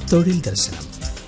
തൊഴിൽ ദർശനം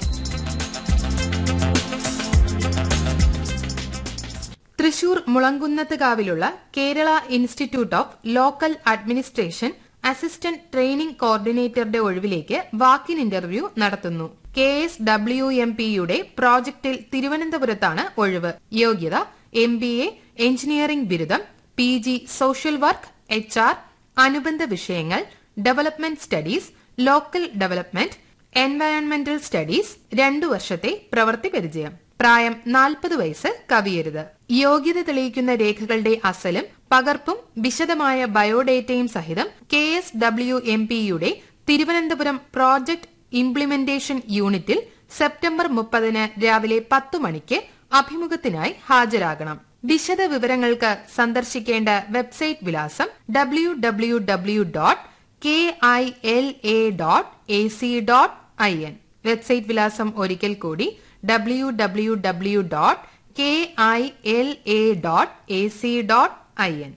തൃശൂർ മുളങ്കുന്നത്തുകാവിലുള്ള Kerala institute of local administration assistant training കോർഡിനേറ്ററുടെ ഒഴിവിലേക്ക് വാക്കിൻ ഇന്റർവ്യൂ നടത്തുന്നു കെ എസ് ഡബ്ല്യു എം പിയുടെ പ്രോജക്റ്റിൽ തിരുവനന്തപുരത്താണ് ഒഴിവ് യോഗ്യത എം ബി എ എഞ്ചിനീയറിംഗ് ബിരുദം P G social work H R അനുബന്ധ വിഷയങ്ങൾ ഡെവലപ്മെന്റ് സ്റ്റഡീസ് ലോക്കൽ ഡെവലപ്മെന്റ് എൻവയോൺമെന്റൽ സ്റ്റഡീസ് രണ്ടു വർഷത്തെ പ്രവൃത്തി പരിചയം പ്രായം നാൽപ്പത് വയസ്സ് കവിയരുത് യോഗ്യത തെളിയിക്കുന്ന രേഖകളുടെ അസലും പകർപ്പും വിശദമായ ബയോഡേറ്റയും സഹിതം കെ എസ് ഡബ്ല്യു എം പിയുടെ തിരുവനന്തപുരം പ്രോജക്ട് ഇംപ്ലിമെന്റേഷൻ യൂണിറ്റിൽ സെപ്റ്റംബർ മുപ്പതിന് രാവിലെ പത്തു മണിക്ക് അഭിമുഖത്തിനായി ഹാജരാകണം വിശദ വിവരങ്ങൾക്ക് സന്ദർശിക്കേണ്ട വെബ്സൈറ്റ് വിലാസം W W W dot K I L A dot A C dot I N website വിലാസം ഒരിക്കൽ കൂടി W W W dot K I L A dot A C dot I N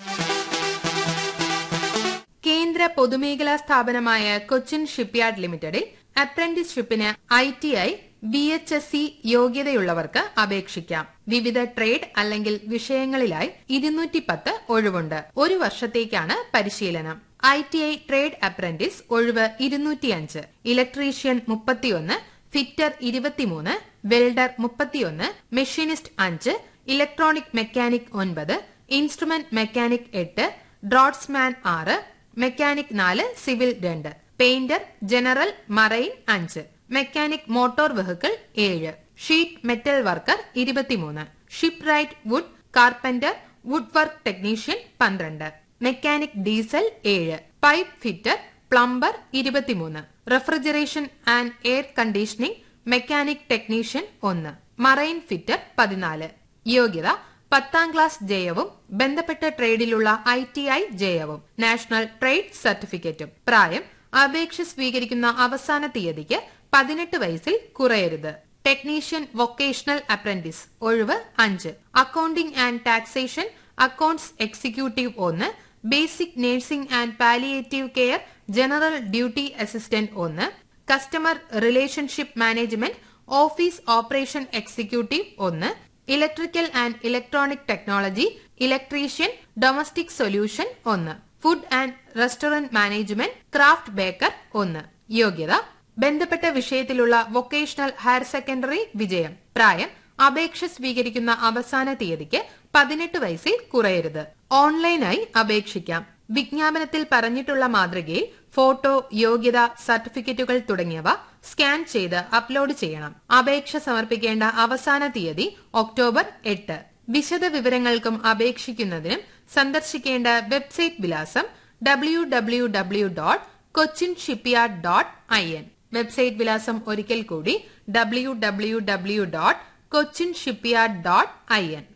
കേന്ദ്ര പൊതുമേഖലാ സ്ഥാപനമായ കൊച്ചിൻ ഷിപ്പ്യാർഡ് ലിമിറ്റഡിൽ അപ്രന്റീസ്ഷിപ്പിന് I T I B H S C യോഗ്യതയുള്ളവർക്ക് അപേക്ഷിക്കാം വിവിധ ട്രേഡ് അല്ലെങ്കിൽ വിഷയങ്ങളിലായി ഇരുന്നൂറ്റി പത്ത് ഒഴിവുണ്ട് ഒരു വർഷത്തേക്കാണ് പരിശീലനം I T I trade apprentice ഒഴിവ് ഇരുന്നൂറ്റിയഞ്ച് ഇലക്ട്രീഷ്യൻ മുപ്പത്തിയൊന്ന് ഫിറ്റർ ഇരുപത്തിമൂന്ന് വെൽഡർ മുപ്പത്തിയൊന്ന് മെഷീനിസ്റ്റ് അഞ്ച് ഇലക്ട്രോണിക് മെക്കാനിക് ഒൻപത് ഇൻസ്ട്രുമെന്റ് മെക്കാനിക് എട്ട് ഡ്രോട്സ്മാൻ ആറ് മെക്കാനിക് നാല് സിവിൽ രണ്ട് പെയിന്റർ ജനറൽ മറൈൻ അഞ്ച് മെക്കാനിക് മോട്ടോർ വെഹിക്കിൾ ഏഴ് ഷീറ്റ് മെറ്റൽ വർക്കർ ഇരുപത്തിമൂന്ന് shipwright wood carpenter woodwork technician പന്ത്രണ്ട് മെക്കാനിക് ഡീസൽ ഏഴ് പൈപ്പ് ഫിറ്റർ പ്ലംബർ ഇരുപത്തിമൂന്ന് refrigeration and air conditioning mechanic technician ഒന്ന് മറൈൻ ഫിറ്റർ പതിനാല് യോഗ്യത പത്താം ക്ലാസ് ജയവും ബന്ധപ്പെട്ട ട്രേഡിലുള്ള ഐ ടി ഐ ജയവും നാഷണൽ ട്രേഡ് സർട്ടിഫിക്കറ്റും പ്രായം അപേക്ഷ സ്വീകരിക്കുന്ന അവസാന തീയതിക്ക് പതിനെട്ട് വയസ്സിൽ കുറയരുത് ടെക്നീഷ്യൻ വൊക്കേഷണൽ അപ്രന്റീസ് ഒഴിവ് അഞ്ച് accounting and taxation accounts executive ഒന്ന് basic nursing and palliative care general duty assistant ഒന്ന് customer relationship management office operation executive ഒന്ന് electrical and electronic technology electrician domestic solution ഒന്ന് food and restaurant management craft baker ഒന്ന് യോഗ്യത ബന്ധപ്പെട്ട വിഷയത്തിലുള്ള vocational higher secondary വിജയം പ്രായം അപേക്ഷ സ്വീകരിക്കുന്ന അവസാന തീയതിക്ക് പതിനെട്ട് വയസ്സിൽ കുറയരുത് ഓൺലൈനായി അപേക്ഷിക്കാം വിജ്ഞാപനത്തിൽ പറഞ്ഞിട്ടുള്ള മാതൃകയിൽ ഫോട്ടോ യോഗ്യത സർട്ടിഫിക്കറ്റുകൾ തുടങ്ങിയവ സ്കാൻ ചെയ്ത് അപ്ലോഡ് ചെയ്യണം അപേക്ഷ സമർപ്പിക്കേണ്ട അവസാന തീയതി ഒക്ടോബർ എട്ട് വിശദ വിവരങ്ങൾക്കും അപേക്ഷിക്കുന്നതിനും സന്ദർശിക്കേണ്ട വെബ്സൈറ്റ് വിലാസം W W W dot Cochin shipyard dot I N website വിലാസം ഒരിക്കൽ കൂടി W W W dot Cochin shipyard dot I N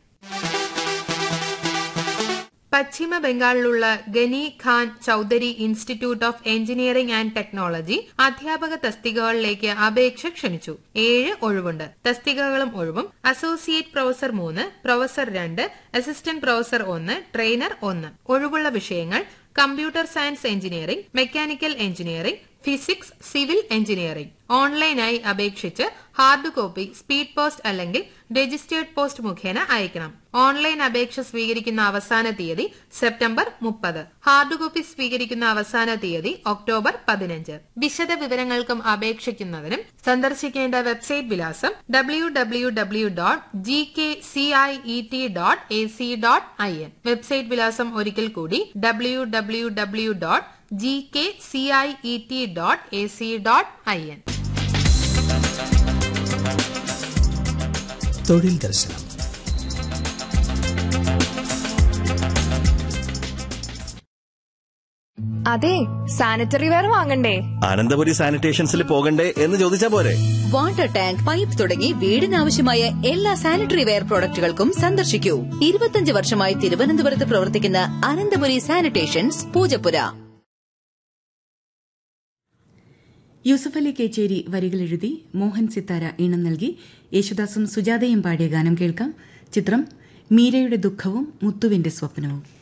പശ്ചിമ ബംഗാളിലുള്ള Ghani Khan Chowdhury institute of engineering and technology അധ്യാപക തസ്തികകളിലേക്ക് അപേക്ഷ ക്ഷണിച്ചു ഏഴ് ഒഴിവുണ്ട് തസ്തികകളും ഒഴിവും അസോസിയേറ്റ് പ്രൊഫസർ മൂന്ന് പ്രൊഫസർ രണ്ട് അസിസ്റ്റന്റ് പ്രൊഫസർ ഒന്ന് ട്രെയിനർ ഒന്ന് ഒഴിവുള്ള വിഷയങ്ങൾ computer science engineering mechanical engineering physics civil engineering ഓൺലൈനായി അപേക്ഷിച്ച് ഹാർഡ് കോപ്പി സ്പീഡ് പോസ്റ്റ് അല്ലെങ്കിൽ രജിസ്റ്റേർഡ് പോസ്റ്റ് മുഖേന അയക്കണം ഓൺലൈൻ അപേക്ഷ സ്വീകരിക്കുന്ന അവസാന തീയതി സെപ്റ്റംബർ മുപ്പത് ഹാർഡ് കോപ്പി സ്വീകരിക്കുന്ന അവസാന തീയതി ഒക്ടോബർ പതിനഞ്ച് വിശദ വിവരങ്ങൾക്കും അപേക്ഷിക്കുന്നതിനും സന്ദർശിക്കേണ്ട വെബ്സൈറ്റ് വിലാസം W W W dot G K C I E T dot A C dot I N website വിലാസം ഒരിക്കൽ കൂടി W W W dot G K C I E T dot A C dot I N തൊഴിൽ ദർശനം അതെ sanitary ware വാങ്ങണ്ടേ അനന്തപുരി സാനിറ്റേഷൻസിൽ പോകണ്ടേ എന്ന് ചോദിച്ചാ പോരെ വാട്ടർ ടാങ്ക് പൈപ്പ് തുടങ്ങി വീടിനാവശ്യമായ എല്ലാ സാനിറ്ററി വെയർ പ്രോഡക്റ്റുകൾക്കും സന്ദർശിക്കൂ ഇരുപത്തിയഞ്ച് വർഷമായി തിരുവനന്തപുരത്ത് പ്രവർത്തിക്കുന്ന അനന്തപുരി സാനിറ്റേഷൻസ് പൂജപ്പുര യൂസഫ് അലി കേച്ചേരി വരികൾ എഴുതി മോഹൻ സിത്താര ഈണം നൽകി യേശുദാസും സുജാതയും പാടിയ ഗാനം കേൾക്കാം ചിത്രം മീരയുടെ ദുഃഖവും മുത്തുവിന്റെ സ്വപ്നവും